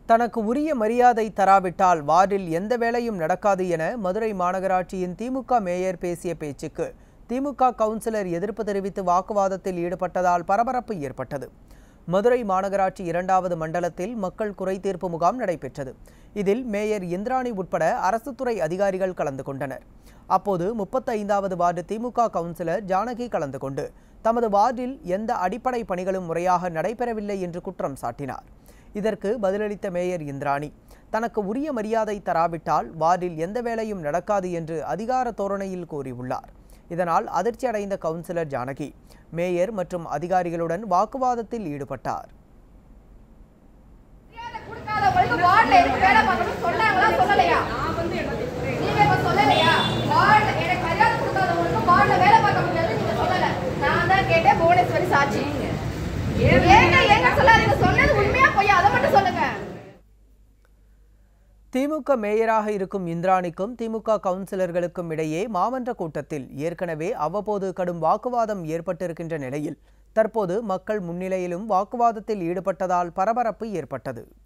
தனக்கு உரிய மரியாதை தராவிட்டால் வார்டில் எந்த வேலையும் நடக்காது என மதுரை மாநகராட்சியின் திமுக மேயர் பேசிய பேச்சுக்கு திமுக கவுன்சிலர் எதிர்ப்பு தெரிவித்து வாக்குவாதத்தில் ஈடுபட்டதால் பரபரப்பு ஏற்பட்டது மதுரை மாநகராட்சி இரண்டாவது மண்டலத்தில் மக்கள் குறை தீர்ப்பு முகாம் நடைபெற்றது இதில் மேயர் இந்திராணி உட்பட அரசு துறை அதிகாரிகள் கலந்து கொண்டனர் அப்போது முப்பத்தைந்தாவது வார்டு திமுக கவுன்சிலர் ஜானகி கலந்து கொண்டு தமது வார்டில் எந்த அடிப்படை பணிகளும் முறையாக நடைபெறவில்லை என்று குற்றம் சாட்டினார் இதற்கு பதிலளித்த மேயர் இந்திராணி தனக்கு உரிய மரியாதை தராவிட்டால் வார்டில் எந்த வேலையும் நடக்காது என்று அதிகார தோரணையில் கூறியுள்ளார் இதனால் அதிர்ச்சி அடைந்த கவுன்சிலர் ஜானகி மேயர் மற்றும் அதிகாரிகளுடன் வாக்குவாதத்தில் ஈடுபட்டார் மரியாதை கொடுக்காதவங்களுக்கு வார்டுல இருந்து வேலை பார்க்கணும்னு சொன்னாங்களா சொல்லலையா நீங்க இப்ப சொல்லலையா வார்டு எனக்கு மரியாதை கொடுக்காதவங்களுக்கு வார்டுல வேலை பார்க்க முடியாது நீங்க சொல்லல நான் தான் கேட்டேன் புவனேஸ்வரி சாட்சி ஏங்க ஏங்க சொல்லாதீங்க சொன்னது உண்மையா பொய்யா அதை மட்டும் சொல்லுங்க திமுக மேயராக இருக்கும் இந்திராணிக்கும் திமுக கவுன்சிலர்களுக்கும் இடையே மாமன்ற கூட்டத்தில் ஏற்கனவே அவ்வப்போது கடும் வாக்குவாதம் ஏற்பட்டிருக்கின்ற நிலையில் தற்போது மக்கள் முன்னிலையிலும் வாக்குவாதத்தில் ஈடுபட்டதால் பரபரப்பு ஏற்பட்டது